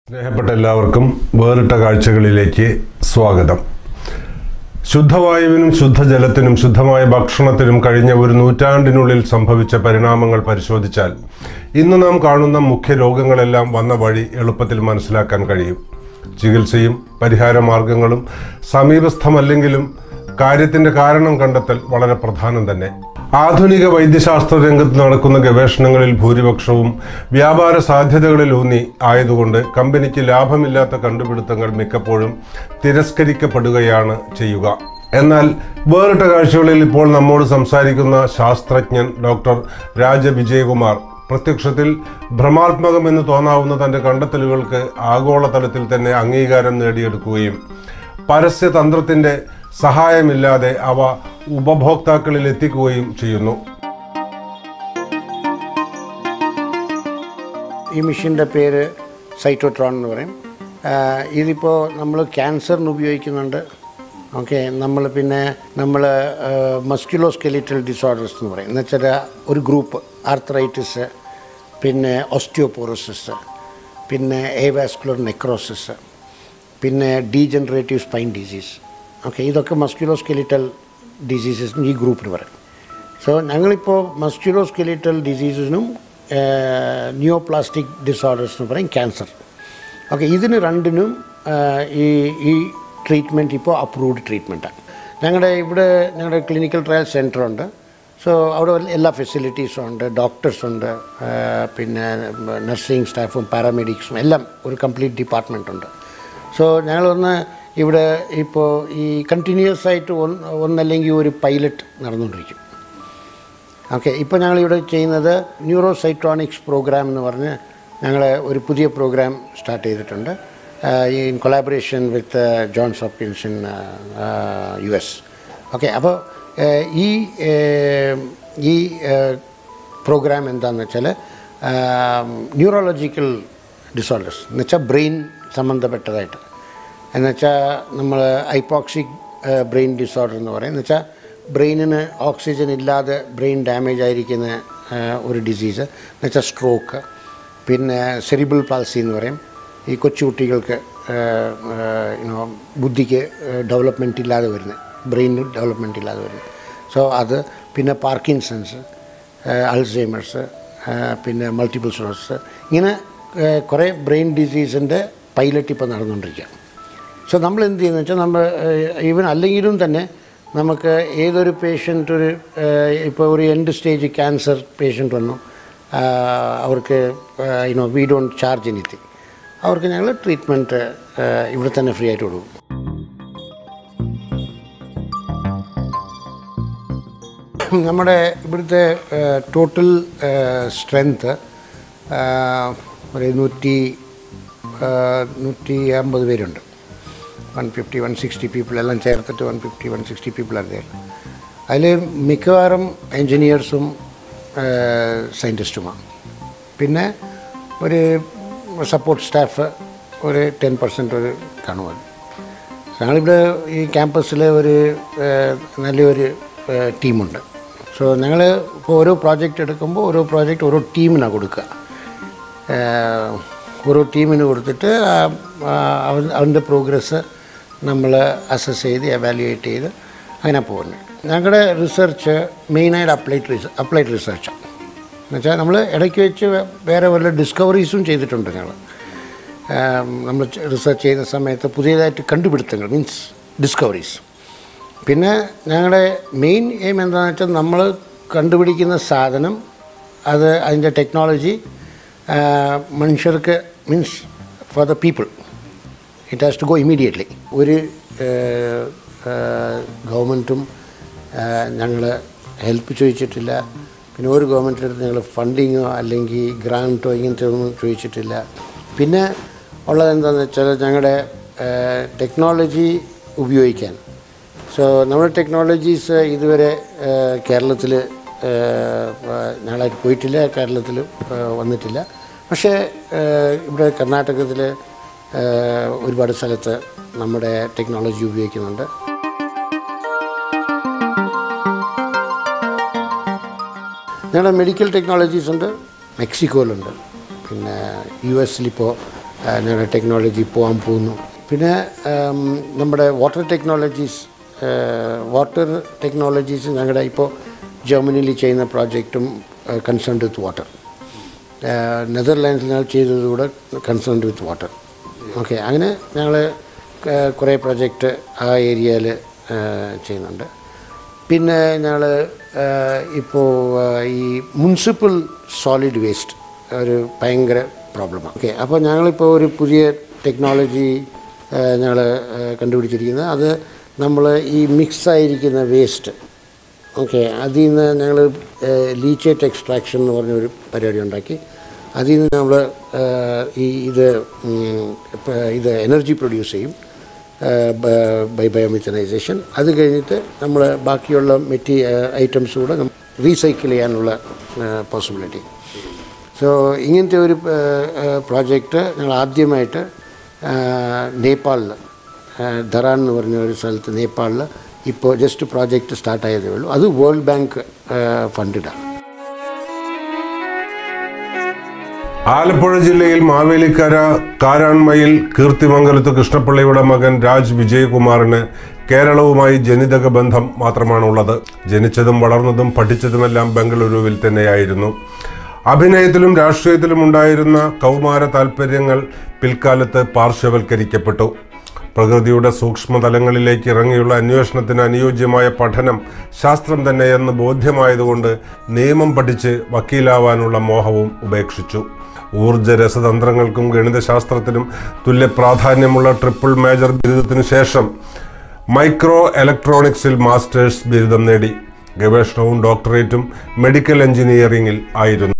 സ്നേഹപ്പെട്ട എല്ലാവർക്കും വേറിട്ട കാഴ്ചകളിലേക്ക് സ്വാഗതം ശുദ്ധവായുവിനും ശുദ്ധജലത്തിനും ശുദ്ധമായ ഭക്ഷണത്തിനും കഴിഞ്ഞ ഒരു നൂറ്റാണ്ടിനുള്ളിൽ സംഭവിച്ച പരിണാമങ്ങൾ പരിശോധിച്ചാൽ ഇന്ന് നാം കാണുന്ന മുഖ്യ രോഗങ്ങളെല്ലാം വന്ന വഴി എളുപ്പത്തിൽ മനസ്സിലാക്കാൻ കഴിയും ചികിത്സയും പരിഹാര മാർഗങ്ങളും സമീപസ്ഥമല്ലെങ്കിലും കാര്യത്തിന്റെ കാരണം കണ്ടെത്തൽ വളരെ പ്രധാനം തന്നെ ആധുനിക വൈദ്യശാസ്ത്ര രംഗത്ത് നടക്കുന്ന ഗവേഷണങ്ങളിൽ ഭൂരിപക്ഷവും വ്യാപാര സാധ്യതകളിൽ ഊന്നി ആയതുകൊണ്ട് കമ്പനിക്ക് ലാഭമില്ലാത്ത കണ്ടുപിടുത്തങ്ങൾ മിക്കപ്പോഴും തിരസ്കരിക്കപ്പെടുകയാണ് ചെയ്യുക എന്നാൽ വേറിട്ട കാഴ്ചകളിൽ ഇപ്പോൾ നമ്മോട് സംസാരിക്കുന്ന ശാസ്ത്രജ്ഞൻ ഡോക്ടർ രാജ വിജയകുമാർ പ്രത്യക്ഷത്തിൽ ഭ്രമാത്മകമെന്ന് തോന്നാവുന്ന തന്റെ കണ്ടെത്തലുകൾക്ക് ആഗോളതലത്തിൽ തന്നെ അംഗീകാരം നേടിയെടുക്കുകയും പരസ്യതന്ത്രത്തിന്റെ സഹായമില്ലാതെ അവ ഉപഭോക്താക്കളിൽ എത്തിക്കുകയും ചെയ്യുന്നു ഈ മെഷീൻ്റെ പേര് സൈറ്റോട്രോൺ എന്ന് പറയും ആഹ് ഇതിപ്പോൾ നമ്മൾ ക്യാൻസറിന് ഉപയോഗിക്കുന്നുണ്ട് ഓക്കെ നമ്മൾ പിന്നെ നമ്മൾ മസ്ക്യുലോ സ്കെലിറ്റൽ ഡിസോർഡേഴ്സ് എന്ന് പറയും എന്ന് വെച്ചാൽ ഒരു ഗ്രൂപ്പ് ആർത്രൈറ്റിസ് പിന്നെ ഓസ്റ്റിയോപോറോസിസ് പിന്നെ ഏവാസ്കുലർ നെക്രോസിസ് പിന്നെ ഡീജനറേറ്റീവ് സ്പൈൻ ഡിസീസ് ഓക്കെ ഇതൊക്കെ മസ്ക്യുലോ സ്കെലിറ്റൽ ഡിസീസസ് ഈ ഗ്രൂപ്പിന് പറയും സോ ഞങ്ങളിപ്പോൾ മസ്ക്യുലോ സ്കെലിറ്റൽ ഡിസീസിനും നിയോപ്ലാസ്റ്റിക് ഡിസോർഡേഴ്സ് എന്ന് പറയും ക്യാൻസർ ഓക്കെ ഇതിന് രണ്ടിനും ആ, ഈ ഈ ട്രീറ്റ്മെൻറ്റ് ഇപ്പോൾ അപ്രൂവ്ഡ് ട്രീറ്റ്മെൻറ്റാണ് ഞങ്ങളുടെ ഇവിടെ ഞങ്ങളുടെ ക്ലിനിക്കൽ ട്രയൽ സെൻറ്റർ ഉണ്ട് സോ അവിടെ എല്ലാ ഫെസിലിറ്റീസും ഉണ്ട് ഡോക്ടേഴ്സ് ഉണ്ട് ആ, പിന്നെ നഴ്സിംഗ് സ്റ്റാഫും പാരാമെഡിക്സും എല്ലാം ഒരു കംപ്ലീറ്റ് ഡിപ്പാർട്ട്മെൻ്റ് ഉണ്ട് സോ ഞങ്ങളൊന്ന് ഇവിടെ ഇപ്പോൾ ഈ കണ്ടിന്യൂസ് ആയിട്ട് ഒന്ന് ഒന്നല്ലെങ്കിൽ ഒരു പൈലറ്റ് നടന്നുകൊണ്ടിരിക്കും ഓക്കെ ഇപ്പോൾ ഞങ്ങളിവിടെ ചെയ്യുന്നത് ന്യൂറോസൈട്രോണിക്സ് പ്രോഗ്രാം എന്ന് പറഞ്ഞ് ഞങ്ങൾ ഒരു പുതിയ പ്രോഗ്രാം സ്റ്റാർട്ട് ചെയ്തിട്ടുണ്ട് in collaboration with Johns Hopkins in U S okay അപ്പോൾ ഈ ഏഹ്, ഈ പ്രോഗ്രാം എന്താണെന്ന് വെച്ചാൽ ന്യൂറോളജിക്കൽ ഡിസോർഡേഴ്സ് എന്ന് വെച്ചാൽ ബ്രെയിൻ സംബന്ധപ്പെട്ടതായിട്ട് എന്നുവെച്ചാൽ നമ്മൾ ഐപ്പോക്സിക് ബ്രെയിൻ ഡിസോർഡർ എന്ന് പറയും എന്ന് വെച്ചാൽ ബ്രെയിനിന് ഓക്സിജൻ ഇല്ലാതെ ബ്രെയിൻ ഡാമേജ് ആയിരിക്കുന്ന ആ, ഒരു ഡിസീസ് എന്ന് വെച്ചാൽ സ്ട്രോക്ക് പിന്നെ സെറിബിൾ പാൾസി എന്ന് പറയും ഈ കൊച്ചുകുട്ടികൾക്ക് യുനോ ബുദ്ധിക്ക് ഡെവലപ്മെൻറ്റ് ഇല്ലാതെ വരുന്നത് ബ്രെയിനിന് ഡെവലപ്മെൻറ്റ് ഇല്ലാതെ വരുന്നത് സോ അത് പിന്നെ പാർക്കിൻസൺസ് അൾസൈമേഴ്സ് പിന്നെ മൾട്ടിപ്പിൾ സ്ലോസ് ഇങ്ങനെ ആ, കുറേ ബ്രെയിൻ ഡിസീസിൻ്റെ പൈലറ്റ് ഇപ്പോൾ നടന്നുകൊണ്ടിരിക്കുക സോ നമ്മൾ എന്ത് ചെയ്യുന്നത് വെച്ചാൽ നമ്മൾ ഈവൻ അല്ലെങ്കിലും തന്നെ നമുക്ക് ഏതൊരു പേഷ്യൻ്റ് ഒരു ഇപ്പോൾ ഒരു എൻഡ് സ്റ്റേജ് ക്യാൻസർ പേഷ്യൻ്റ് വന്നു ആ, അവർക്ക് you know we don't charge anything അവർക്ക് ഞങ്ങൾ ട്രീറ്റ്മെൻറ്റ് ഇവിടെ തന്നെ ഫ്രീ ആയിട്ട് കൊടുക്കും നമ്മുടെ ഇവിടുത്തെ ടോട്ടൽ സ്ട്രെങ്ത്ത് ഒരു നൂറ്റി നൂറ്റി അമ്പത് പേരുണ്ട് one fifty one sixty people എല്ലാം ചേർത്തിട്ട് one fifty one sixty people ആണ് അതിൽ മിക്കവാറും എൻജിനീയേഴ്സും സയൻറ്റിസ്റ്റുമാണ് പിന്നെ ഒരു സപ്പോർട്ട് സ്റ്റാഫ് ഒരു ടെൻ പെർസെൻറ്റ് ഒരു കാണുമത് ഞങ്ങളിവിടെ ഈ ക്യാമ്പസിൽ ഒരു ഏഹ്, നല്ലൊരു ഏഹ്, ടീമുണ്ട് സോ ഞങ്ങൾ ഇപ്പോൾ ഓരോ പ്രോജക്റ്റ് എടുക്കുമ്പോൾ ഓരോ പ്രോജക്റ്റ് ഓരോ ടീമിനാണ് കൊടുക്കുക ഏഹ്, ഓരോ ടീമിന് കൊടുത്തിട്ട് ആ- ആ അവൻ- അവൻ്റെ പ്രോഗ്രസ് നമ്മൾ അസസ് ചെയ്ത് എവാലുവേറ്റ് ചെയ്ത് അങ്ങനെ പോകുന്നത് ഞങ്ങളുടെ റിസർച്ച് മെയിനായിട്ട് അപ്ലൈഡ് റിസർച്ച് അപ്ലൈഡ് റിസർച്ചാണ് എന്നുവെച്ചാൽ നമ്മൾ ഇടയ്ക്ക് വെച്ച് വേ- വേറെ വല്ല ഡിസ്കവറീസും ചെയ്തിട്ടുണ്ട് ഞങ്ങൾ നമ്മൾ റിസർച്ച് ചെയ്യുന്ന സമയത്ത് പുതിയതായിട്ട് കണ്ടുപിടുത്തങ്ങൾ മീൻസ് ഡിസ്കവറീസ് പിന്നെ ഞങ്ങളുടെ മെയിൻ എയിം എന്താണെന്ന് വെച്ചാൽ നമ്മൾ കണ്ടുപിടിക്കുന്ന സാധനം അത് അതിൻ്റെ ടെക്നോളജി മനുഷ്യർക്ക് means for the people it has to go immediately ഒരു ഗവൺമെൻറ്റും ഞങ്ങൾ ഹെൽപ്പ് ചോദിച്ചിട്ടില്ല പിന്നെ ഒരു ഗവൺമെൻറ്റിൻ്റെ അടുത്ത് ഞങ്ങൾ ഫണ്ടിങ്ങോ അല്ലെങ്കിൽ ഗ്രാൻറ്റോ ഇങ്ങനത്തെ ഒന്നും ചോദിച്ചിട്ടില്ല പിന്നെ ഉള്ളത് എന്താണെന്ന് വെച്ചാൽ ഞങ്ങളുടെ ടെക്നോളജി ഉപയോഗിക്കാൻ സോ നമ്മുടെ ടെക്നോളജീസ് ഇതുവരെ കേരളത്തിൽ ഞങ്ങളായിട്ട് പോയിട്ടില്ല കേരളത്തിൽ വന്നിട്ടില്ല പക്ഷേ ഏഹ്, ഇവിടെ കർണാടകത്തിൽ ഒരുപാട് സ്ഥലത്ത് നമ്മുടെ ടെക്നോളജി ഉപയോഗിക്കുന്നുണ്ട് ഞങ്ങളുടെ മെഡിക്കൽ ടെക്നോളജീസ് ഉണ്ട് മെക്സിക്കോയിലുണ്ട് പിന്നെ യു എസിലിപ്പോൾ ആ, ഞങ്ങളുടെ ടെക്നോളജി പോകാൻ പോകുന്നു പിന്നെ ആം, നമ്മുടെ വാട്ടർ ടെക്നോളജീസ് വാട്ടർ ടെക്നോളജീസ് ഞങ്ങളുടെ ഇപ്പോൾ ജർമ്മനിയിൽ ചെയ്യുന്ന പ്രോജക്റ്റും കൺസേൺഡ് വിത്ത് വാട്ടർ നെതർലാൻഡ്സിൽ ഞങ്ങൾ ചെയ്തതുകൂടെ കൺസേൺഡ് വിത്ത് വാട്ടർ ഓക്കെ അങ്ങനെ ഞങ്ങൾ കുറേ പ്രോജക്റ്റ് ആ ഏരിയയിൽ ചെയ്യുന്നുണ്ട് പിന്നെ ഞങ്ങൾ ഇപ്പോൾ ഈ മുനിസിപ്പൽ സോളിഡ് വേസ്റ്റ് ഒരു ഭയങ്കര പ്രോബ്ലമാണ് ഓക്കെ അപ്പോൾ ഞങ്ങളിപ്പോൾ ഒരു പുതിയ ടെക്നോളജി ഞങ്ങൾ കണ്ടുപിടിച്ചിരിക്കുന്നത് അത് നമ്മൾ ഈ മിക്സ് ആയിരിക്കുന്ന വേസ്റ്റ് ഓക്കെ അതിൽ നിന്ന് ഞങ്ങൾ ലീച്ചേറ്റ് എക്സ്ട്രാക്ഷൻ എന്ന് പറഞ്ഞൊരു പരിപാടി ഉണ്ടാക്കി അതിൽ നിന്ന് നമ്മൾ ഈ ഇത് ഉം, ഇപ്പ ഇത് എനർജി പ്രൊഡ്യൂസ് ചെയ്യും ബൈ ബയോമിത്തനൈസേഷൻ അത് കഴിഞ്ഞിട്ട് നമ്മൾ ബാക്കിയുള്ള മെറ്റീ ഐറ്റംസ് കൂടെ റീസൈക്കിൾ ചെയ്യാനുള്ള പോസിബിലിറ്റി സോ ഇങ്ങനത്തെ ഒരു പ്രോജക്റ്റ് ഞങ്ങൾ ആദ്യമായിട്ട് നേപ്പാളിൽ ധറാൻ എന്ന് പറഞ്ഞ ഒരു സ്ഥലത്ത് നേപ്പാളിൽ ഇപ്പോൾ ജസ്റ്റ് പ്രോജക്റ്റ് സ്റ്റാർട്ടായതേ ഉള്ളൂ അത് വേൾഡ് ബാങ്ക് ഫണ്ടിഡാണ് ആലപ്പുഴ ജില്ലയിൽ മാവേലിക്കര കാരാൺമയിൽ കീർത്തിമംഗലത്ത് കൃഷ്ണപിള്ളയുടെ മകൻ രാജ് വിജയകുമാറിന് കേരളവുമായി ജനിതക ബന്ധം മാത്രമാണുള്ളത് ജനിച്ചതും വളർന്നതും പഠിച്ചതുമെല്ലാം ബംഗളൂരുവിൽ തന്നെയായിരുന്നു അഭിനയത്തിലും രാഷ്ട്രീയത്തിലും ഉണ്ടായിരുന്ന കൗമാര താൽപ്പര്യങ്ങൾ പിൽക്കാലത്ത് പാർശ്വവൽക്കരിക്കപ്പെട്ടു പ്രകൃതിയുടെ സൂക്ഷ്മതലങ്ങളിലേക്ക് ഇറങ്ങിയുള്ള അന്വേഷണത്തിന് അനുയോജ്യമായ പഠനം ശാസ്ത്രം തന്നെയെന്ന് ബോധ്യമായതുകൊണ്ട് നിയമം പഠിച്ച് വക്കീലാവാനുള്ള മോഹവും ഉപേക്ഷിച്ചു ഊർജ രസതന്ത്രങ്ങൾക്കും ഗണിതശാസ്ത്രത്തിനും തുല്യ പ്രാധാന്യമുള്ള ട്രിപ്പിൾ മേജർ ബിരുദത്തിനു ശേഷം മൈക്രോ ഇലക്ട്രോണിക്സിൽ മാസ്റ്റേഴ്സ് ബിരുദം നേടി ഗവേഷണവും ഡോക്ടറേറ്റും മെഡിക്കൽ എഞ്ചിനീയറിംഗിൽ ആയിരുന്നു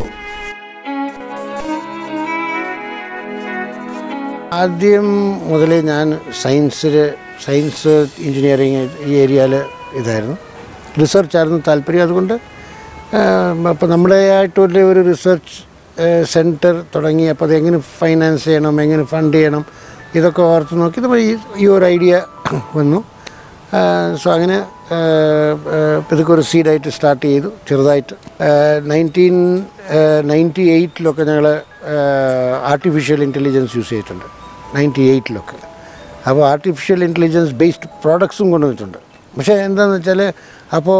ആദ്യം മുതലേ ഞാൻ സയൻസിൽ സയൻസ് എഞ്ചിനീയറിങ് ഈ ഏരിയയിൽ ഇതായിരുന്നു റിസർച്ചായിരുന്നു താല്പര്യം അതുകൊണ്ട് അപ്പോൾ നമ്മുടെ ആയിട്ടുള്ള ഒരു റിസർച്ച് സെൻറ്റർ തുടങ്ങി അപ്പോൾ അത് എങ്ങനെ ഫൈനാൻസ് ചെയ്യണം എങ്ങനെ ഫണ്ട് ചെയ്യണം ഇതൊക്കെ ഓർത്ത് നോക്കി അപ്പോൾ ഈ ഈ ഒരു ഐഡിയ വന്നു സോ അങ്ങനെ ഇതൊക്കെ ഒരു സീഡായിട്ട് സ്റ്റാർട്ട് ചെയ്തു ചെറുതായിട്ട് നയൻറ്റീൻ നയൻറ്റി എയ്റ്റിലൊക്കെ ഞങ്ങൾ ആർട്ടിഫിഷ്യൽ ഇൻ്റലിജൻസ് യൂസ് ചെയ്തിട്ടുണ്ട് നയൻറ്റി എയ്റ്റിലൊക്കെ അപ്പോൾ ആർട്ടിഫിഷ്യൽ ഇൻ്റലിജൻസ് ബേസ്ഡ് പ്രോഡക്ട്സും കൊണ്ടുവന്നിട്ടുണ്ട് പക്ഷേ എന്താണെന്ന് വെച്ചാൽ അപ്പോൾ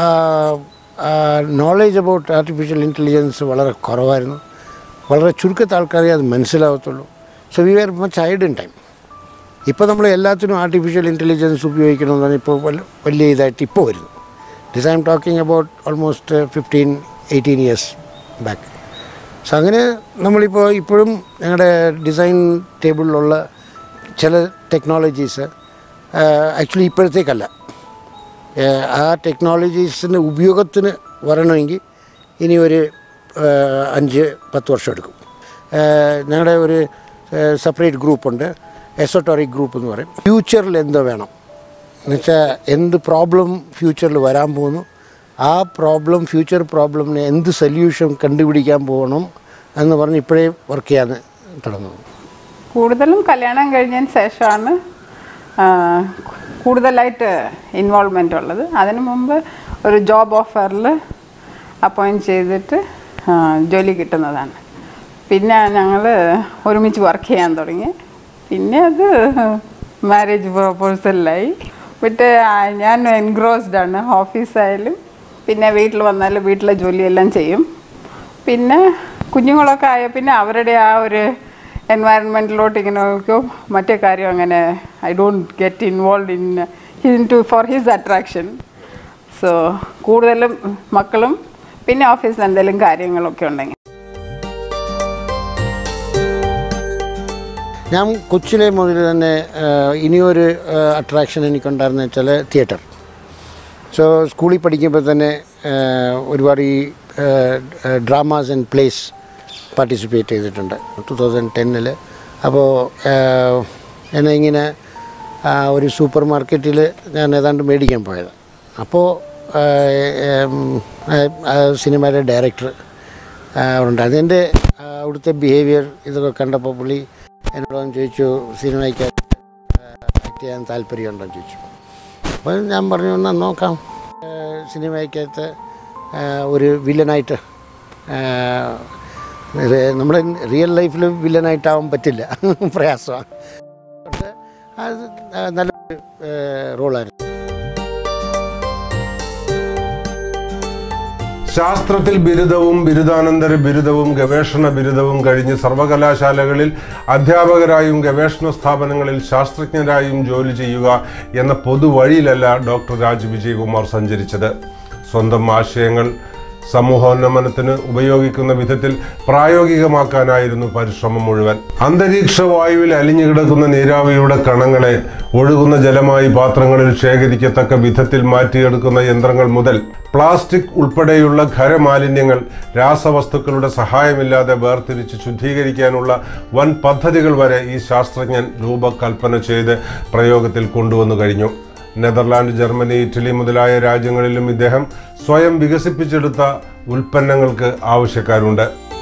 നോളേജ് അബൌട്ട് ആർട്ടിഫിഷ്യൽ ഇൻ്റലിജൻസ് വളരെ കുറവായിരുന്നു വളരെ ചുരുക്കത്തെ ആൾക്കാരെ അത് മനസ്സിലാവത്തുള്ളൂ so we are much ahead in time ഇപ്പോൾ നമ്മൾ എല്ലാത്തിനും ആർട്ടിഫിഷ്യൽ ഇൻ്റലിജൻസ് ഉപയോഗിക്കണമെന്നാണ് ഇപ്പോൾ വല്ല- വലിയ ഇതായിട്ട് ഇപ്പോൾ വരുന്നു this I'm talking about almost fifteen eighteen years back so അങ്ങനെ നമ്മളിപ്പോൾ ഇപ്പോഴും ഞങ്ങളുടെ ഡിസൈൻ ടേബിളിലുള്ള ചില ടെക്നോളജീസ് ആക്ച്വലി ഇപ്പോഴത്തേക്കല്ല ഏഹ് ആ ടെക്നോളജീസിന് ഉപയോഗത്തിന് വരണമെങ്കിൽ ഇനി ഒരു ഏഹ് അഞ്ച് പത്ത് വർഷം എടുക്കും ഏഹ് ഞങ്ങളുടെ ഒരു സെപ്പറേറ്റ് ഗ്രൂപ്പുണ്ട് എസോട്ടോറിക് ഗ്രൂപ്പ് എന്ന് പറയും ഫ്യൂച്ചറിൽ എന്തോ വേണം എന്നുവെച്ചാൽ എന്ത് പ്രോബ്ലം ഫ്യൂച്ചറിൽ വരാൻ പോകുന്നു ആ പ്രോബ്ലം ഫ്യൂച്ചർ പ്രോബ്ലമിന് എന്ത് സൊല്യൂഷൻ കണ്ടുപിടിക്കാൻ പോകണം എന്ന് പറഞ്ഞ് ഇപ്പോഴേ വർക്ക് ചെയ്യാൻ തുടങ്ങുന്നു കൂടുതലും കല്യാണം കഴിഞ്ഞതിന് ശേഷമാണ് ആ, കൂടുതലായിട്ട് ഇൻവോൾവ്മെൻ്റ് ഉള്ളത് അതിനു മുമ്പ് ഒരു ജോബ് ഓഫറിൽ അപ്പോയിൻറ്റ് ചെയ്തിട്ട് ആ, ജോലി കിട്ടുന്നതാണ് പിന്നെ ഞങ്ങൾ ഒരുമിച്ച് വർക്ക് ചെയ്യാൻ തുടങ്ങി പിന്നെ അത് മാരേജ് പ്രപ്പോസലിലായി പിന്നെ ആ, ഞാൻ എൻഗ്രോസ്ഡ് ആണ് ഓഫീസായാലും പിന്നെ വീട്ടിൽ വന്നാലും വീട്ടിലെ ജോലിയെല്ലാം ചെയ്യും പിന്നെ കുഞ്ഞുങ്ങളൊക്കെ ആയ പിന്നെ അവരുടെ ആ ഒരു എൻവയറൺമെൻറ്റിലോട്ട് ഇങ്ങനെ നോക്കും മറ്റേ കാര്യം അങ്ങനെ I don't get involve in in to for his attraction so കൂടുതലും മക്കളും പിന്നെ ഓഫീസിൽ എന്തെങ്കിലും കാര്യങ്ങളൊക്കെ ഉണ്ടെങ്കിൽ ഞാൻ കൊച്ചിലെ മുതൽ തന്നെ ആഹ്, ഇനിയൊരു അട്രാക്ഷൻ എനിക്കുണ്ടായിരുന്നു വെച്ചാൽ തിയേറ്റർ സോ സ്കൂളിൽ പഠിക്കുമ്പോൾ തന്നെ ആഹ്, ഒരുപാട് ഈ ഡ്രാമാസ് ആൻഡ് പ്ലേസ് പാർട്ടിസിപ്പേറ്റ് ചെയ്തിട്ടുണ്ട് ടു തൗസൻഡ് ടെന്നിൽ അപ്പോൾ എന്നെ ഇങ്ങനെ ആ, ഒരു സൂപ്പർ മാർക്കറ്റിൽ ഞാൻ ഏതാണ്ട് മേടിക്കാൻ പോയത് അപ്പോൾ സിനിമയുടെ ഡയറക്ടർ ഉണ്ട് അതിൻ്റെ അവിടുത്തെ ബിഹേവിയർ ഇതൊക്കെ കണ്ടപ്പോൾ പുള്ളി എന്നോട് വന്ന് ചോദിച്ചു സിനിമയ്ക്ക് ആക്ട് ചെയ്യാൻ താല്പര്യമുണ്ടോ എന്ന് ചോദിച്ചു അപ്പോൾ ഞാൻ പറഞ്ഞു എന്നാൽ നോക്കാം ആ, സിനിമയ്ക്കകത്ത് ആ, ഒരു വില്ലനായിട്ട് ആ, ഇത് നമ്മുടെ റിയൽ ലൈഫിൽ വില്ലനായിട്ടാവാൻ പറ്റില്ല പ്രയാസമാണ് പക്ഷേ അത് നല്ലൊരു റോളായിരുന്നു ശാസ്ത്രത്തിൽ ബിരുദവും ബിരുദാനന്തര ബിരുദവും ഗവേഷണ ബിരുദവും കഴിഞ്ഞ് സർവകലാശാലകളിൽ അധ്യാപകരായും ഗവേഷണ സ്ഥാപനങ്ങളിൽ ശാസ്ത്രജ്ഞരായും ജോലി ചെയ്യുക എന്ന പൊതുവഴിയിലല്ല ഡോക്ടർ രാജ് വിജയകുമാർ സഞ്ചരിച്ചത് സ്വന്തം ആശയങ്ങൾ സമൂഹോന്നമനത്തിന് ഉപയോഗിക്കുന്ന വിധത്തിൽ പ്രായോഗികമാക്കാനായിരുന്നു പരിശ്രമം മുഴുവൻ അന്തരീക്ഷ വായുവിൽ അലിഞ്ഞുകിടക്കുന്ന നീരാവിയുടെ കണങ്ങളെ ഒഴുകുന്ന ജലമായി പാത്രങ്ങളിൽ ശേഖരിക്കത്തക്ക വിധത്തിൽ മാറ്റിയെടുക്കുന്ന യന്ത്രങ്ങൾ മുതൽ പ്ലാസ്റ്റിക് ഉൾപ്പെടെയുള്ള ഖരമാലിന്യങ്ങൾ രാസവസ്തുക്കളുടെ സഹായമില്ലാതെ വേർതിരിച്ച് ശുദ്ധീകരിക്കാനുള്ള വൻ പദ്ധതികൾ വരെ ഈ ശാസ്ത്രജ്ഞൻ രൂപകൽപ്പന ചെയ്ത് പ്രയോഗത്തിൽ കൊണ്ടുവന്നു കഴിഞ്ഞു നെതർലാൻഡ് ജർമ്മനി ഇറ്റലി മുതലായ രാജ്യങ്ങളിലും ഇദ്ദേഹം സ്വയം വികസിപ്പിച്ചെടുത്ത ഉൽപ്പന്നങ്ങൾക്ക് ആവശ്യക്കാരുണ്ട്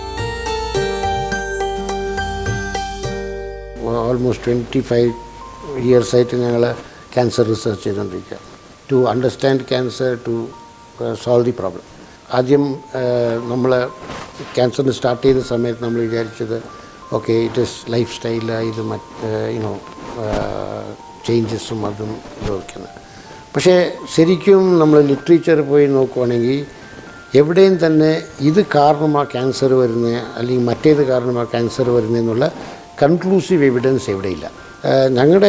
ഓൾമോസ്റ്റ് ട്വൻറ്റി ഫൈവ് ഇയേഴ്സായിട്ട് ഞങ്ങൾ ക്യാൻസർ റിസർച്ച് ചെയ്തുകൊണ്ടിരിക്കുക to understand cancer to solve the problem ആദ്യം നമ്മൾ ക്യാൻസറിന് സ്റ്റാർട്ട് ചെയ്ത സമയത്ത് നമ്മൾ വിചാരിച്ചത് okay it is lifestyle ഇത് മറ്റ് യുനോ ചേഞ്ചസും അതും ഇതൊക്കെയാണ് പക്ഷേ ശരിക്കും നമ്മൾ ലിറ്ററേച്ചർ പോയി നോക്കുവാണെങ്കിൽ എവിടെയും തന്നെ ഇത് കാരണമാണ് ക്യാൻസർ വരുന്നത് അല്ലെങ്കിൽ മറ്റേത് കാരണമാണ് ക്യാൻസർ വരുന്നതെന്നുള്ള കൺക്ലൂസീവ് എവിഡൻസ് എവിടെയില്ല ഞങ്ങളുടെ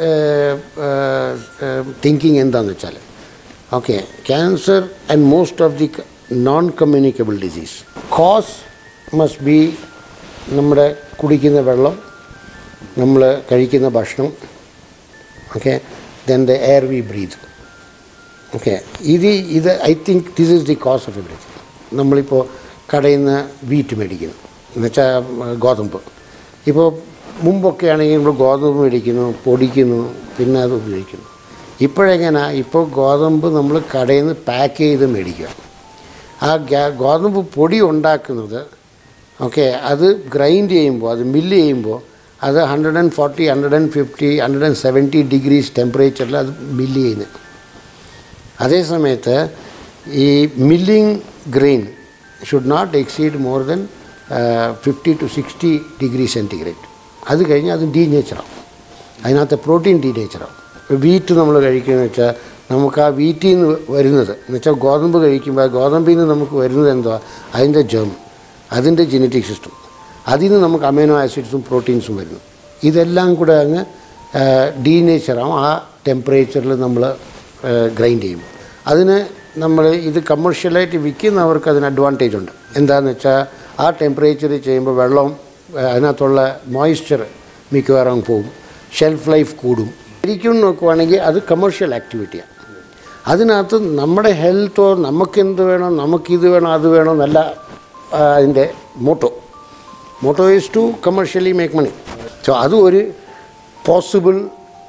തിങ്കിങ് എന്താണെന്ന് വെച്ചാൽ okay cancer and most of the non communicable disease cause must be നമ്മുടെ കുടിക്കുന്ന വെള്ളം നമ്മൾ കഴിക്കുന്ന ഭക്ഷണം okay then the air we breathe okay ഇത് ഇത് I think this is the cause of everything നമ്മളിപ്പോൾ കടയിൽ നിന്ന് വീറ്റ് മേടിക്കുന്നു എന്നുവെച്ചാൽ ഗോതമ്പ് ഇപ്പോൾ മുമ്പൊക്കെ ആണെങ്കിൽ നമ്മൾ ഗോതമ്പ് മേടിക്കുന്നു പൊടിക്കുന്നു പിന്നെ അത് ഉപയോഗിക്കുന്നു ഇപ്പോഴെങ്ങനെ ഇപ്പോൾ ഗോതമ്പ് നമ്മൾ കടയിൽ നിന്ന് പാക്ക് ചെയ്ത് മേടിക്കുക ആ ഗ്യാ- ഗോതമ്പ് പൊടി ഉണ്ടാക്കുന്നത് ഓക്കെ അത് ഗ്രൈൻഡ് ചെയ്യുമ്പോൾ അത് മില്ല് ചെയ്യുമ്പോൾ അത് hundred and forty hundred and fifty hundred and seventy degrees ടെമ്പറേച്ചറിൽ അത് മില്ല് ചെയ്യുന്നത് അതേ സമയത്ത് ഈ milling grain should not exceed more than fifty to sixty degree centigrade അത് കഴിഞ്ഞ് അത് ഡീനേച്ചറാവും അതിനകത്ത് പ്രോട്ടീൻ ഡീനേച്ചറാവും വീറ്റ് നമ്മൾ കഴിക്കുകയെന്ന് വെച്ചാൽ നമുക്ക് ആ വീറ്റിൽ നിന്ന് വരുന്നത് എന്ന് വെച്ചാൽ ഗോതമ്പ് കഴിക്കുമ്പോൾ ആ ഗോതമ്പിൽ നിന്ന് നമുക്ക് വരുന്നത് എന്തുവാ അതിൻ്റെ ജേം അതിൻ്റെ ജനറ്റിക് സിസ്റ്റം അതിൽ നിന്ന് നമുക്ക് അമൈനോ ആസിഡ്സും പ്രോട്ടീൻസും വരുന്നു ഇതെല്ലാം കൂടെ അങ്ങ് ഡീനേച്ചറാവും ആ ടെമ്പറേച്ചറിൽ നമ്മൾ ഗ്രൈൻഡ് ചെയ്യും അതിന് നമ്മൾ ഇത് കമേഴ്ഷ്യലായിട്ട് വിൽക്കുന്നവർക്ക് അതിന് അഡ്വാൻറ്റേജ് ഉണ്ട് എന്താണെന്ന് വെച്ചാൽ ആ ടെമ്പറേച്ചറിൽ ചെയ്യുമ്പോൾ വെള്ളം ആ, അതിനകത്തുള്ള മോയ്സ്ചർ മിക്കവാറും പോകും ഷെൽഫ് ലൈഫ് കൂടും ശരിക്കും നോക്കുവാണെങ്കിൽ അത് കമേഴ്ഷ്യൽ ആക്ടിവിറ്റിയാണ് അതിനകത്ത് നമ്മുടെ ഹെൽത്തോ നമുക്കെന്ത് വേണം നമുക്കിത് വേണം അത് വേണം എന്നല്ല ആ, അതിൻ്റെ motto motto is to commercially make money so അത് ഒരു possible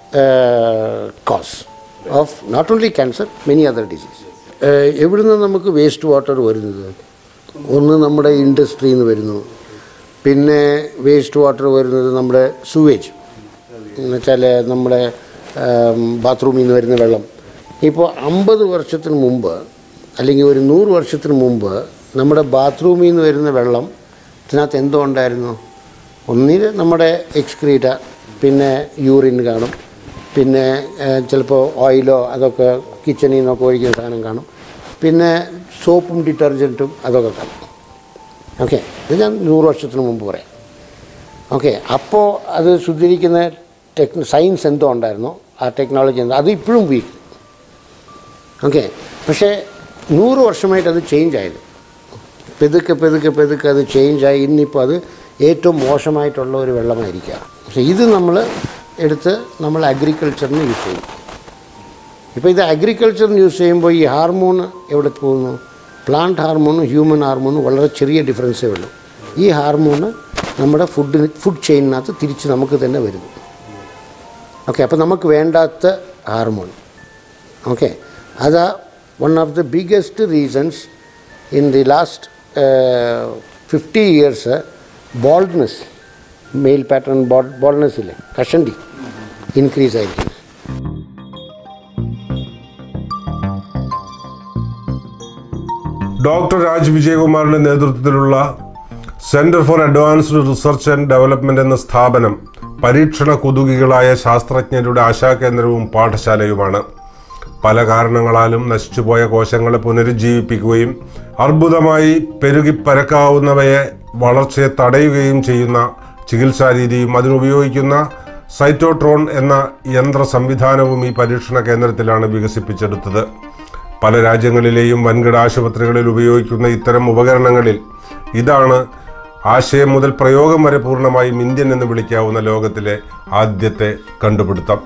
cause of not only cancer many other disease എവിടുന്ന് നമുക്ക് വേസ്റ്റ് വാട്ടർ വരുന്നത് ഒന്ന് നമ്മുടെ ഇൻഡസ്ട്രിയിൽ നിന്ന് വരുന്നു പിന്നെ വേസ്റ്റ് വാട്ടർ വരുന്നത് നമ്മുടെ സുവേജ് എന്നുവെച്ചാൽ നമ്മുടെ ബാത്റൂമിൽ നിന്ന് വരുന്ന വെള്ളം ഇപ്പോൾ അമ്പത് വർഷത്തിന് മുമ്പ് അല്ലെങ്കിൽ ഒരു നൂറ് വർഷത്തിന് മുമ്പ് നമ്മുടെ ബാത്റൂമിൽ നിന്ന് വരുന്ന വെള്ളം ഇതിനകത്ത് എന്തോ ഉണ്ടായിരുന്നു ഒന്നിൽ നമ്മുടെ എക്സ്ക്രീറ്റ പിന്നെ യൂറിൻ കാണും പിന്നെ ചിലപ്പോൾ ഓയിലോ അതൊക്കെ കിച്ചണിൽ നിന്നൊക്കെ ഒഴിക്കുന്ന സാധനം കാണും പിന്നെ സോപ്പും ഡിറ്റർജൻറ്റും അതൊക്കെ കാണും ഓക്കെ ഇത് ഞാൻ നൂറ് വർഷത്തിന് മുമ്പ് പറയാം ഓക്കെ അപ്പോൾ അത് ശുദ്ധീകരിക്കുന്ന ടെക് സയൻസ് എന്തോ ഉണ്ടായിരുന്നോ ആ ടെക്നോളജി എന്തോ അത് ഇപ്പോഴും ഉപയോഗിക്കും ഓക്കെ പക്ഷേ നൂറ് വർഷമായിട്ട് അത് ചേഞ്ച് ആയത് പെതുക്കെ പെതുക്കെ പെതുക്കെ അത് ചേഞ്ചായി ഇന്നിപ്പോൾ അത് ഏറ്റവും മോശമായിട്ടുള്ള ഒരു വെള്ളമായിരിക്കുക പക്ഷേ ഇത് നമ്മൾ എടുത്ത് നമ്മൾ അഗ്രികൾച്ചറിന് യൂസ് ചെയ്യും ഇപ്പോൾ ഇത് അഗ്രികൾച്ചറിന് യൂസ് ചെയ്യുമ്പോൾ ഈ ഹാർമോൺ എവിടെ പോകുന്നു പ്ലാന്റ് ഹാർമോണും ഹ്യൂമൻ ഹാർമോണും വളരെ ചെറിയ ഡിഫറൻസേ ഉള്ളൂ ഈ ഹാർമോണ് നമ്മുടെ ഫുഡിന് ഫുഡ് ചെയിനകത്ത് തിരിച്ച് നമുക്ക് തന്നെ വരുന്നു ഓക്കെ അപ്പോൾ നമുക്ക് വേണ്ടാത്ത ഹാർമോൺ ഓക്കെ അതാ one of the biggest reasons in the last fifty years baldness male pattern ball baldness ഇല്ലേ കഷണ്ടി ഇൻക്രീസ് ആയിരിക്കും ഡോക്ടർ രാജ് വിജയകുമാറിന്റെ നേതൃത്വത്തിലുള്ള centre for advanced research and development എന്ന സ്ഥാപനം പരീക്ഷണ കുതുകികളായ ശാസ്ത്രജ്ഞരുടെ ആശാകേന്ദ്രവും പാഠശാലയുമാണ് പല കാരണങ്ങളാലും നശിച്ചുപോയ കോശങ്ങളെ പുനരുജ്ജീവിപ്പിക്കുകയും അർബുദമായി പെരുകി പരക്കാവുന്നവയെ വളർച്ചയെ തടയുകയും ചെയ്യുന്ന ചികിത്സാരീതിയും അതിനുപയോഗിക്കുന്ന സൈറ്റോട്രോൺ എന്ന യന്ത്ര സംവിധാനവും ഈ പരീക്ഷണ കേന്ദ്രത്തിലാണ് വികസിപ്പിച്ചെടുത്തത് പല രാജ്യങ്ങളിലെയും വൻകിട ആശുപത്രികളിൽ ഉപയോഗിക്കുന്ന ഇത്തരം ഉപകരണങ്ങളിൽ ഇതാണ് ആശയം മുതൽ പ്രയോഗം വരെ പൂർണ്ണമായും ഇന്ത്യൻ എന്ന് വിളിക്കാവുന്ന ലോകത്തിലെ ആദ്യത്തെ കണ്ടുപിടുത്തം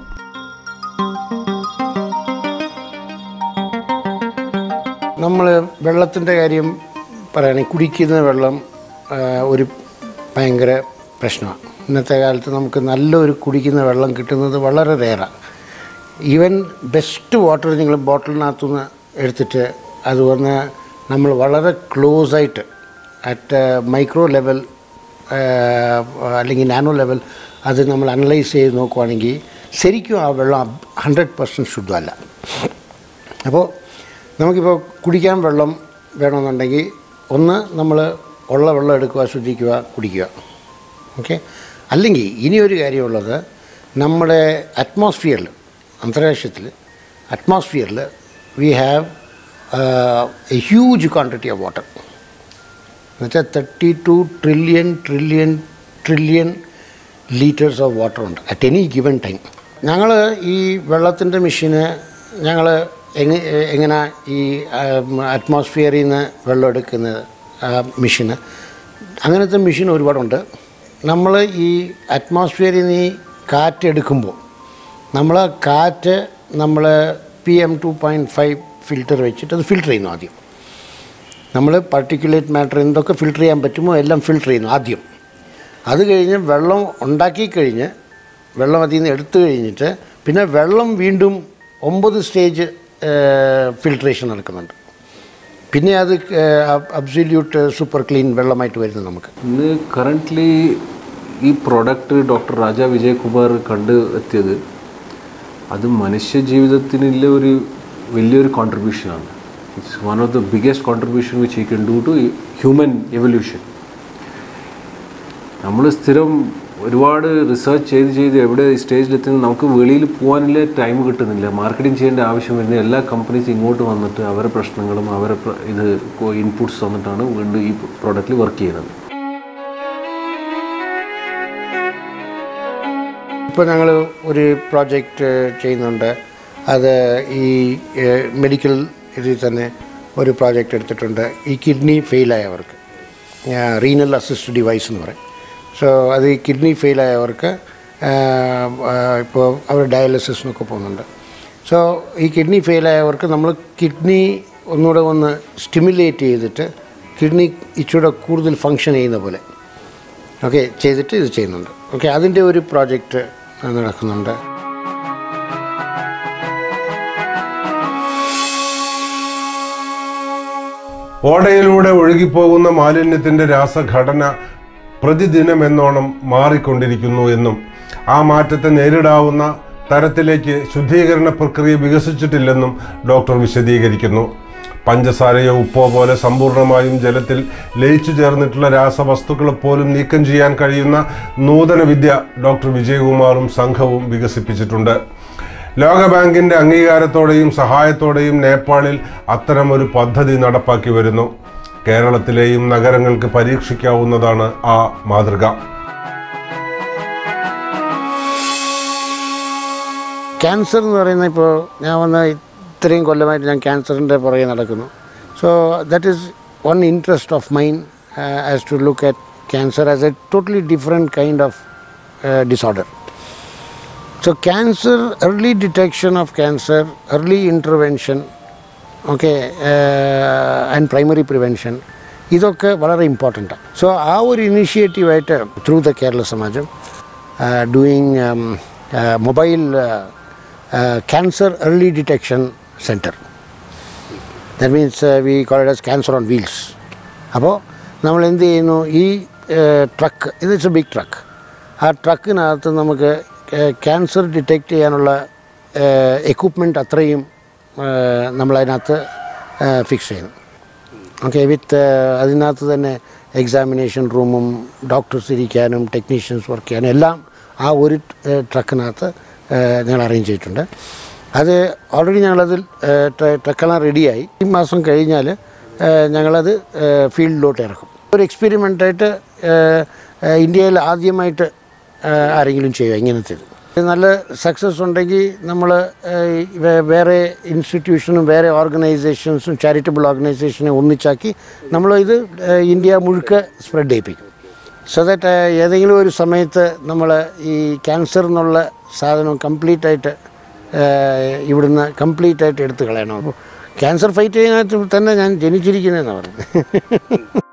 നമ്മൾ വെള്ളത്തിൻ്റെ കാര്യം പറയുകയാണെങ്കിൽ കുടിക്കുന്ന വെള്ളം ആ, ഒരു ഭയങ്കര പ്രശ്നമാണ് ഇന്നത്തെ കാലത്ത് നമുക്ക് നല്ലൊരു കുടിക്കുന്ന വെള്ളം കിട്ടുന്നത് വളരെ റേറാണ് ഈവൻ ബെസ്റ്റ് വാട്ടർ നിങ്ങൾ ബോട്ടിലിനകത്തുനിന്ന് എടുത്തിട്ട് അത് വന്ന് നമ്മൾ വളരെ ക്ലോസ് ആയിട്ട് അറ്റ് മൈക്രോ ലെവൽ അല്ലെങ്കിൽ നാനോ ലെവൽ അത് നമ്മൾ അനലൈസ് ചെയ്ത് നോക്കുവാണെങ്കിൽ ശരിക്കും ആ വെള്ളം ഹൺഡ്രഡ് പെർസെൻറ്റ് ശുദ്ധമല്ല അപ്പോൾ നമുക്കിപ്പോൾ കുടിക്കാൻ വെള്ളം വേണമെന്നുണ്ടെങ്കിൽ ഒന്ന് നമ്മൾ ഉള്ള വെള്ളം എടുക്കുക ശുദ്ധിക്കുക കുടിക്കുക ഓക്കെ അല്ലെങ്കിൽ ഇനിയൊരു കാര്യമുള്ളത് നമ്മുടെ അറ്റ്മോസ്ഫിയറിൽ അന്തരീക്ഷത്തിൽ അറ്റ്മോസ്ഫിയറിൽ we have a huge quantity of water എന്നുവെച്ചാൽ thirty two trillion trillion trillion litres of water ഉണ്ട് അറ്റ് എനി ഗിവൺ ടൈം ഞങ്ങൾ ഈ വെള്ളത്തിൻ്റെ മെഷീന് ഞങ്ങൾ എങ്ങ എങ്ങനെ ഈ അറ്റ്മോസ്ഫിയറിൽ നിന്ന് വെള്ളം എടുക്കുന്നത് മെഷീന് അങ്ങനത്തെ മെഷീൻ ഒരുപാടുണ്ട് നമ്മൾ ഈ അറ്റ്മോസ്ഫിയറിൽ നിന്ന് ഈ കാറ്റെടുക്കുമ്പോൾ നമ്മൾ ആ കാറ്റ് നമ്മൾ P M two point five filter വെച്ചിട്ട് അത് ഫിൽറ്റർ ചെയ്യുന്നു ആദ്യം നമ്മൾ പർട്ടിക്കുലേറ്റ് മാറ്റർ എന്തൊക്കെ ഫിൽറ്റർ ചെയ്യാൻ പറ്റുമോ എല്ലാം ഫിൽറ്റർ ചെയ്യുന്നു ആദ്യം അത് കഴിഞ്ഞ് വെള്ളം ഉണ്ടാക്കി കഴിഞ്ഞ് വെള്ളം അതിൽ നിന്ന് എടുത്തു കഴിഞ്ഞിട്ട് പിന്നെ വെള്ളം വീണ്ടും ഒമ്പത് സ്റ്റേജ് ഫിൽട്രേഷൻ നടക്കുന്നുണ്ട് പിന്നെ അത് അബ്സല്യൂട്ട് സൂപ്പർ ക്ലീൻ വെള്ളമായിട്ട് വരുന്നത് നമുക്ക് ഇന്ന് കറൻ്റ്ലി ഈ പ്രോഡക്റ്റ് ഡോക്ടർ രാജ വിജയകുമാർ കണ്ട് എത്തിയത് അത് മനുഷ്യ ജീവിതത്തിനുള്ള ഒരു വലിയൊരു കോൺട്രിബ്യൂഷനാണ് it's one of the biggest contribution which we can do to human evolution നമ്മൾ സ്ഥിരം ഒരുപാട് റിസർച്ച് ചെയ്ത് ചെയ്ത് എവിടെ സ്റ്റേജിലെത്തുന്നത് നമുക്ക് വെളിയിൽ പോകാനുള്ള ടൈം കിട്ടുന്നില്ല മാർക്കറ്റിംഗ് ചെയ്യേണ്ട ആവശ്യം വരുന്ന എല്ലാ കമ്പനീസ് ഇങ്ങോട്ട് വന്നിട്ട് അവരുടെ പ്രശ്നങ്ങളും അവരെ പ്ര- ഇത് ഇൻപുട്സ് തന്നിട്ടാണ് വീണ്ടും ഈ പ്രോഡക്റ്റിൽ വർക്ക് ചെയ്യുന്നത് ഇപ്പോൾ ഞങ്ങൾ ഒരു പ്രോജക്റ്റ് ചെയ്യുന്നുണ്ട് അത് ഈ മെഡിക്കൽ ഇതിൽ തന്നെ ഒരു പ്രോജക്റ്റ് എടുത്തിട്ടുണ്ട് ഈ കിഡ്നി ഫെയിലായവർക്ക് റീനൽ അസിസ്റ്റ് ഡിവൈസ് എന്ന് പറയും സോ അത് ഈ കിഡ്നി ഫെയിലായവർക്ക് ഇപ്പോൾ അവർ ഡയാലിസിസിനൊക്കെ പോകുന്നുണ്ട് സോ ഈ കിഡ്നി ഫെയിലായവർക്ക് നമ്മൾ കിഡ്നി ഒന്നുകൂടെ ഒന്ന് സ്റ്റിമുലേറ്റ് ചെയ്തിട്ട് കിഡ്നി ഇച്ചിരി കൂടുതൽ ഫങ്ഷൻ ചെയ്യുന്ന പോലെ ഓക്കെ ചെയ്തിട്ട് ഇത് ചെയ്യുന്നുണ്ട് ഓക്കെ അതിൻ്റെ ഒരു പ്രോജക്റ്റ് നടക്കുന്നുണ്ട് ഓടയിലൂടെ ഒഴുകിപ്പോകുന്ന മാലിന്യത്തിന്റെ രാസഘടന പ്രതിദിനമെന്നോണം മാറിക്കൊണ്ടിരിക്കുന്നു എന്നും ആ മാറ്റത്തെ നേരിടാവുന്ന തരത്തിലേക്ക് ശുദ്ധീകരണ പ്രക്രിയ വികസിച്ചിട്ടില്ലെന്നും ഡോക്ടർ വിശദീകരിക്കുന്നു പഞ്ചസാരയോ ഉപ്പോ പോലെ സമ്പൂർണ്ണമായും ജലത്തിൽ ലയിച്ചു ചേർന്നിട്ടുള്ള രാസവസ്തുക്കളെ പോലും നീക്കം ചെയ്യാൻ കഴിയുന്ന നൂതന വിദ്യ ഡോക്ടർ വിജയകുമാറും സംഘവും വികസിപ്പിച്ചിട്ടുണ്ട് ലോകബാങ്കിന്റെ അംഗീകാരത്തോടെയും സഹായത്തോടെയും നേപ്പാളിൽ അത്തരമൊരു പദ്ധതി നടപ്പാക്കി വരുന്നു കേരളത്തിലെയും നഗരങ്ങൾക്ക് പരീക്ഷിക്കാവുന്നതാണ് ആ മാതൃക ക്യാൻസർ എന്ന് പറയുന്ന ഇപ്പോൾ ഞാൻ വന്ന ഇത്രയും കൊല്ലമായിട്ട് ഞാൻ ക്യാൻസറിൻ്റെ പുറകെ നടക്കുന്നു so that is one interest of mine as to look at cancer as a totally different kind of disorder So cancer, early detection of cancer, early intervention, okay, uh, and primary prevention, ഇതൊക്കെ വളരെ important ആണ് so ആ ഒരു ഇനീഷ്യേറ്റീവായിട്ട് through the Kerala Samajam doing mobile cancer early detection centre that means we call it as cancer on wheels അപ്പോൾ നമ്മൾ എന്ത് ചെയ്യുന്നു ഈ ട്രക്ക് ഇത് ഇറ്റ്സ് എ ബിഗ് ട്രക്ക് ആ ട്രക്കിനകത്ത് നമുക്ക് ക്യാൻസർ ഡിറ്റക്റ്റ് ചെയ്യാനുള്ള എക്വിപ്മെൻറ്റ് അത്രയും നമ്മളതിനകത്ത് ഫിക്സ് ചെയ്യുന്നു ഓക്കെ വിത്ത് അതിനകത്ത് തന്നെ എക്സാമിനേഷൻ റൂമും ഡോക്ടേഴ്സ് ഇരിക്കാനും ടെക്നീഷ്യൻസ് വർക്ക് ചെയ്യാനും എല്ലാം ആ ഒരു ഏഹ്, ട്രക്കിനകത്ത് ഏഹ്, ഞങ്ങൾ അറേഞ്ച് ചെയ്തിട്ടുണ്ട് അത് ഓൾറെഡി ഞങ്ങളതിൽ ഏഹ്, ട്ര- ട്രക്കെല്ലാം റെഡിയായി ഈ മാസം കഴിഞ്ഞാൽ ഏഹ്, ഞങ്ങളത് ഏഹ്, ഫീൽഡിലോട്ട് ഇറക്കും ഒരു എക്സ്പെരിമെൻ്റായിട്ട് ഇന്ത്യയിൽ ആദ്യമായിട്ട് ഏഹ്, ആരെങ്കിലും ചെയ്യുക ഇങ്ങനത്തേത് ഇത് നല്ല സക്സസ് ഉണ്ടെങ്കിൽ നമ്മൾ വേറെ ഇൻസ്റ്റിറ്റ്യൂഷനും വേറെ ഓർഗനൈസേഷൻസും ചാരിറ്റബിൾ ഓർഗനൈസേഷനെ ഒന്നിച്ചാക്കി നമ്മൾ ഇത് ഏഹ്, ഇന്ത്യ മുഴുക്ക സ്പ്രെഡ് ചെയ്യിപ്പിക്കും സോ ദാറ്റ് ഏതെങ്കിലും ഒരു സമയത്ത് നമ്മൾ ഈ ക്യാൻസർ എന്നുള്ള സാധനം കംപ്ലീറ്റ് ആയിട്ട് ഏഹ്, ഇവിടുന്ന് കംപ്ലീറ്റ് ആയിട്ട് എടുത്ത് കളയണം അപ്പോൾ ക്യാൻസർ ഫൈറ്റ് ചെയ്യാനായിട്ട് തന്നെ ഞാൻ ജനിച്ചിരിക്കുന്നതെന്നാണ് പറഞ്ഞത്